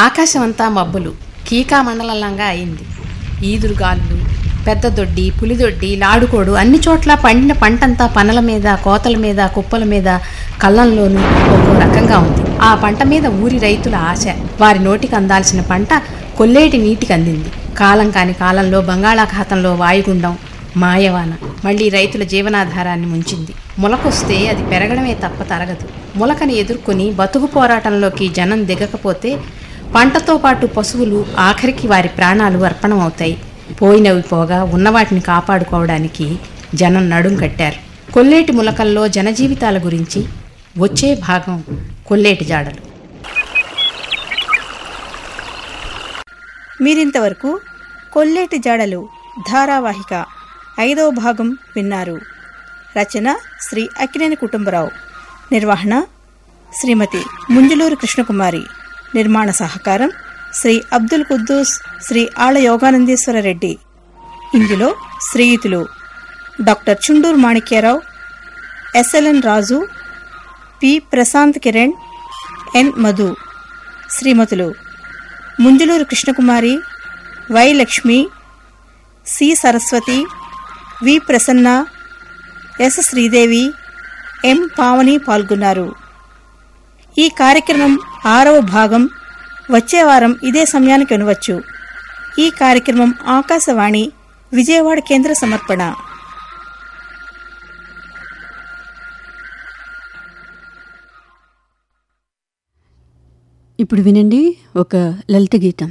ఆకాశమంతా మబ్బులు కీకా మండలంగా అయింది ఈదురుగాళ్ళు పెద్ద దొడ్డి పులిదొడ్డి లాడుకోడు అన్ని చోట్ల పండిన పంటంతా పనల మీద కోతల మీద కుప్పల మీద కళ్ళంలోనూ ఒక్కో రకంగా ఉంది ఆ పంట మీద ఊరి రైతుల ఆశ వారి నోటికి అందాల్సిన పంట కొల్లేటి నీటికి అందింది కాలం కాని కాలంలో బంగాళాఖాతంలో వాయుగుండం మాయవాన మళ్ళీ రైతుల జీవనాధారాన్ని ముంచింది మొలకొస్తే అది పెరగడమే తప్ప తరగదు మొలకని ఎదుర్కొని బతుకు పోరాటంలోకి జనం దిగకపోతే పంటతో పాటు పశువులు ఆఖరికి వారి ప్రాణాలు అర్పణం అవుతాయి పోయినవి పోగా ఉన్నవాటిని కాపాడుకోవడానికి జనం నడుం కట్టారు కొల్లేటి ములకల్లో జనజీవితాల గురించి వచ్చే భాగం కొల్లేటి జాడలు మీరింతవరకు కొల్లేటి జాడలు ధారావాహిక ఐదవ భాగం విన్నారు రచన శ్రీ అక్కినేని కుటుంబరావు నిర్వహణ శ్రీమతి ముంజలూరు కృష్ణకుమారి నిర్మాణ సహకారం శ్రీ అబ్దుల్ కుద్దూస్ శ్రీ ఆళ్ల యోగానందీశ్వర రెడ్డి ఇందులో శ్రీయుతులు doctor Chunduru Manikyarao SLN Raju P Prashanth Kiran N Madhu శ్రీమతులు Munjuluru Krishnakumari Y Lakshmi C Saraswathi V Prasanna S Sridevi M Pavani పాల్గొన్నారు ఈ కార్యక్రమం ఆరవ భాగం వచ్చే వారం ఇదే సమయానికి వినవచ్చు ఈ కార్యక్రమం ఆకాశవాణి విజయవాడ కేంద్ర సమర్పణ ఇప్పుడు వినండి ఒక లలిత గీతం